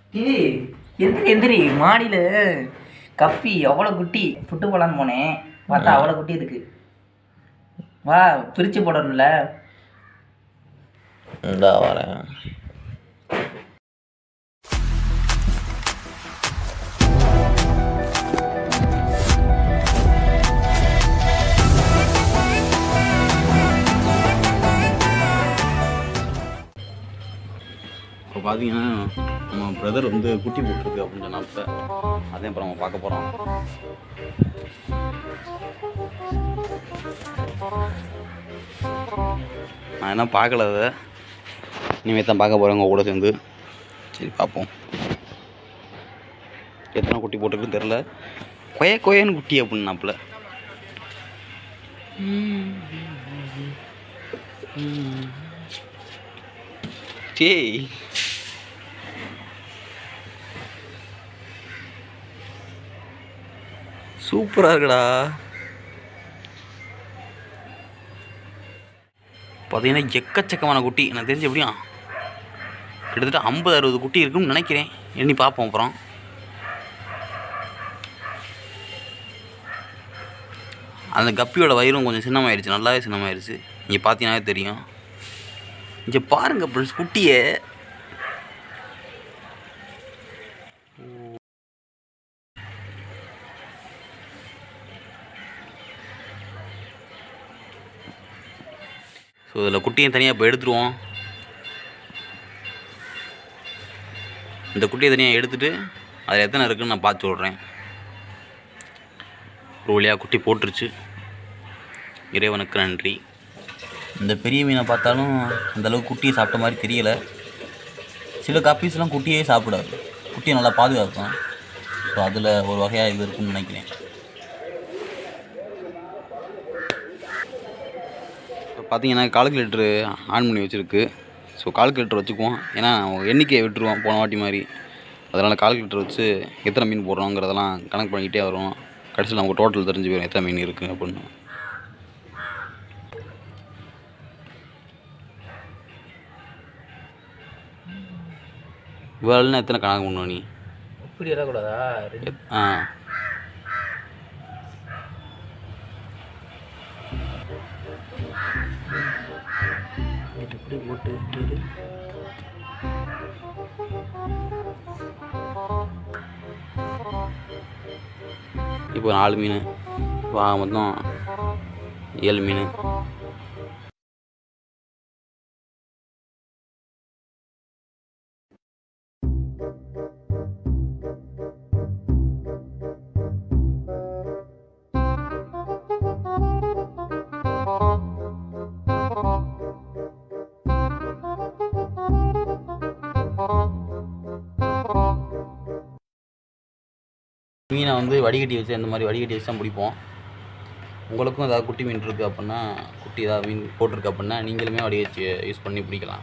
ஏய் எந்திரி எந்திரி மாடியில் கப்பி அவ்வளோ குட்டி புட்டு போலான்னு போனேன் பார்த்தா அவ்வளோ குட்டி இருக்கு வா பிரித்து போடணும்ல இந்தா வரேன் இப்போ பார்த்தீங்கன்னா நம்ம பிரதர் வந்து குட்டி போட்டிருக்கு அப்படின்னு சொன்னாப்புல அதையும் இப்போ நம்ம பார்க்க போகிறோம் நான் என்ன பார்க்கல அதை இனிமேல் தான் பார்க்க போகிறேன் உங்கள் கூட சேர்ந்து சரி பார்ப்போம் எத்தனை குட்டி போட்டிருக்குன்னு தெரில கொய கொயன்னு குட்டி அப்படின்னாப்புல டேய் சூப்பராக இருக்குடா பார்த்தீங்கன்னா எக்கச்சக்கமான குட்டி எனக்கு தெரிஞ்சு எப்படியும் கிட்டத்தட்ட ஐம்பது அறுபது குட்டி இருக்குன்னு நினைக்கிறேன் எண்ணி பார்ப்போம் அப்புறம் அந்த கப்பியோட வயிறும் கொஞ்சம் சின்னமாயிருச்சு நல்லாவே சின்னமாயிருச்சு இங்கே பார்த்தீங்கன்னாவே தெரியும் இங்கே பாருங்க ப்ளஸ் குட்டியை ஸோ இதில் குட்டியை தனியாக இப்போ எடுத்துருவோம் இந்த குட்டியை தனியாக எடுத்துட்டு அதில் எத்தனை இருக்குன்னு நான் பார்த்து சொல்கிறேன் ஒரு வழியாக குட்டி போட்டுருச்சு இறைவனுக்கு நன்றி இந்த பெரிய மீனை பார்த்தாலும் அந்த அளவுக்கு குட்டியை சாப்பிட்ட மாதிரி தெரியல சில கப்பீஸ்லாம் குட்டியே சாப்பிடாது குட்டியை நல்லா பாதுகாக்கும் ஸோ அதில் ஒரு வகையாக இது இருக்குன்னு நினைக்கிறேன் இப்போ பார்த்தீங்கன்னா கால்குலேட்டரு ஆன் பண்ணி வச்சுருக்கு ஸோ கால்குலேட்டர் வச்சுக்குவோம் ஏன்னா எண்ணிக்கையை விட்டுருவோம் போன வாட்டி மாதிரி அதனால் கால்குலேட்டர் வச்சு எத்தனை மீன் போடுறோங்கிறதெல்லாம் கணக்கு பண்ணிக்கிட்டே வரும் கடைசியில் நமக்கு டோட்டல் தெரிஞ்சு போயிடும் எத்தனை மீன் இருக்குது அப்படின்னு இவ்வளோனா எத்தனை கணக்கு பண்ணுவோம் நீ இப்படி இடக்கூடாதா ரெண்டு எத்- ஆ இப்படி போட்டு இரு. இப்போ நாலு மீன் வா மொத்தம் ஏழு மீன் மீனை வந்து வடிகட்டி வச்சு அந்த மாதிரி வடிகட்டி வச்சு தான் பிடிப்போம் உங்களுக்கும் ஏதாவது குட்டி மீன் இருக்குது அப்படின்னா குட்டி ஏதாவது மீன் போட்டிருக்கு அப்படின்னா நீங்களுமே வடிகட்டி யூஸ் பண்ணி பிடிக்கலாம்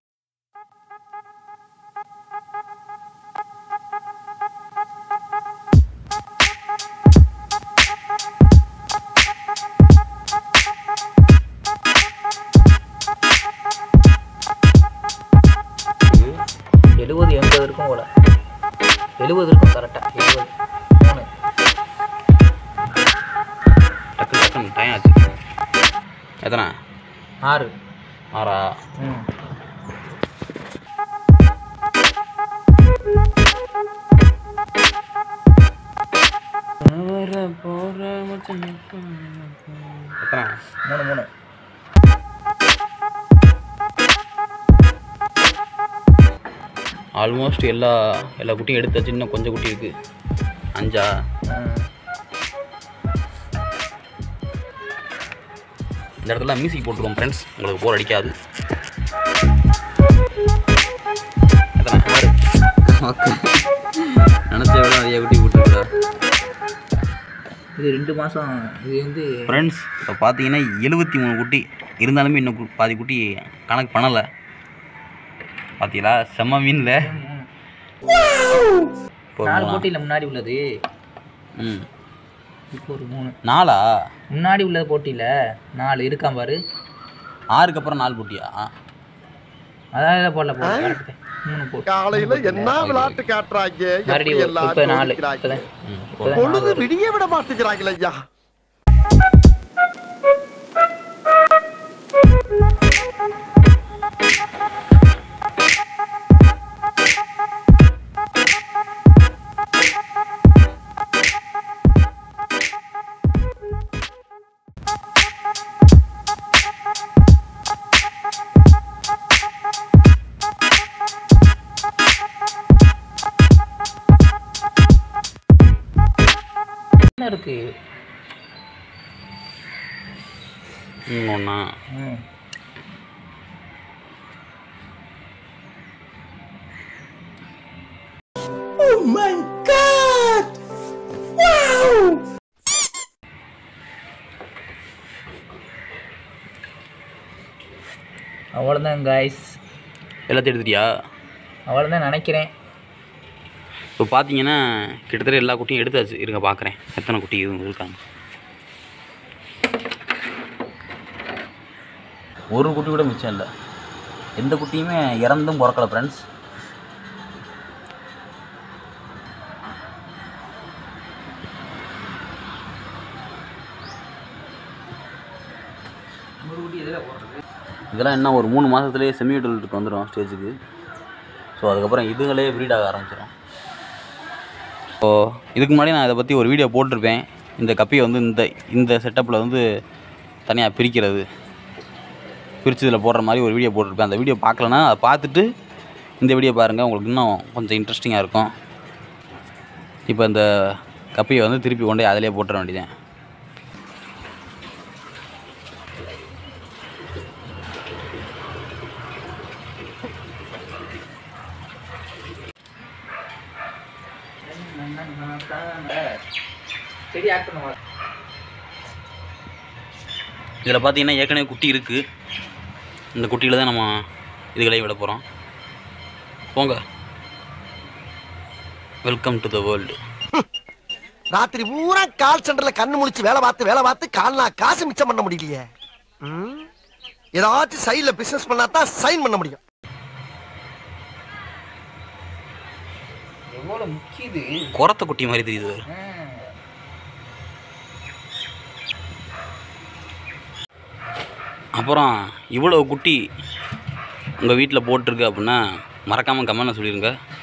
இது எழுபது எண்பது இருக்கும் போல எழுபது இருக்கும் கரெக்டாக எழுபது மூணு டக்கு டக்குன்னு டைம் ஆச்சு எத்தனை ஆறு ஆறா ம் எத்தனை மூணு மூணு ஆல்மோஸ்ட் எல்லா எல்லா குட்டியும் எடுத்தாச்சு இன்னும் கொஞ்சம் குட்டி இருக்குது அஞ்சா ம். இந்த இடத்துல மியூசிக் போட்டுருவோம் ஃப்ரெண்ட்ஸ் உங்களுக்கு போர் அடிக்காது எத்தனை? Okay. நினச்ச விட நிறைய குட்டி போட்டுருக்குடா இது ரெண்டு மாதம் இது வந்து ஃப்ரெண்ட்ஸ் இப்போ பார்த்தீங்கன்னா எழுபத்தி மூணு குட்டி இருந்தாலுமே இன்னும் கு- பாதி குட்டி கணக்கு பண்ணலை பார்த்தீங்களா செம்ம மீனில் இப்போ நாலு மூணா? போட்டியில் முன்னாடி உள்ளது ம் இப்போ ஒரு மூணு நாலா முன்னாடி உள்ளது போட்டியில் நாலு இருக்கான் பாரு ஆறுக்கு அப்புறம் நாலு குட்டியா அதான் போடல போடல கரெக்டு மூணு போட்டு காலையில என்ன விளையாட்டு காட்டுறாங்க எப்படி மறுபடியும் ஒரு- எல்லாம் இப்ப நாலு சோதிக்கிறாங்க. இப்பதான் ம் இப்பதான் பொழுது நாலு. விடிய விட மாட்டேங்கிறாங்களே ஐயா என்ன இருக்கு ம் ஒன்றா ம். அவ்வளோதான் காய்ஸ் எல்லாத்தையும் எடுத்துட்டியா அவ்வளோதான் நினைக்கிறேன் இப்போ பார்த்தீங்கன்னா கிட்டத்தட்ட எல்லா குட்டியும் எடுத்தாச்சு இருங்க பார்க்குறேன் எத்தனை குட்டி இது இருக்காங்க ஒரு குட்டி கூட மிச்சம் இல்லை எந்த குட்டியுமே இறந்தும் பிறக்கல ஃப்ரெண்ட்ஸ் இதெல்லாம் என்ன ஒரு மூணு மாதத்துலேயே செமி அடல்ட்டுக்கு வந்துடும் ஸ்டேஜுக்கு ஸோ அதுக்கப்புறம் இதுங்களே ப்ரீட் ஆக ஆரம்பிச்சிடும் ஸோ இதுக்கு முன்னாடி நான் இதை பற்றி ஒரு வீடியோ போட்டிருப்பேன் இந்த கப்பியை வந்து இந்த இந்த செட்டப்பில் வந்து தனியாக பிரிக்கிறது பிரித்து இதில் போடுற மாதிரி ஒரு வீடியோ போட்டிருப்பேன் அந்த வீடியோ பார்க்கலன்னா அதை பார்த்துட்டு இந்த வீடியோ பாருங்கள் உங்களுக்கு இன்னும் கொஞ்சம் இன்ட்ரெஸ்டிங்காக இருக்கும் இப்போ இந்த கப்பியை வந்து திருப்பி கொண்டு போய் அதிலே போட்டுற வேண்டியதேன் செடி ஆட் பண்ணுவா இதில் பார்த்தீங்கன்னா ஏற்கனவே குட்டி இருக்குது இந்த குட்டியில் தான் நம்ம இதுகளை விட போகிறோம் போங்க வெல்கம் டு த வேர்ல்டு ராத்திரி பூரா கால் சென்டர்ல கண்ணு முழிச்சு வேலை பார்த்து வேலை பார்த்து கால்னா காசு மிச்சம் பண்ண முடியலையே ம்? ஏதாச்சும் சைடுல பிசினஸ் பண்ணா தான் சைன் பண்ண முடியும் எவ்வளோ முக்கியது குரத்த குட்டி மாதிரி தெரியுது பாரு. அப்புறம் இவ்வளோ குட்டி உங்கள் வீட்டில் போட்டிருக்கு அப்படின்னா மறக்காமல் கமெண்ட்டில் சொல்லிடுங்க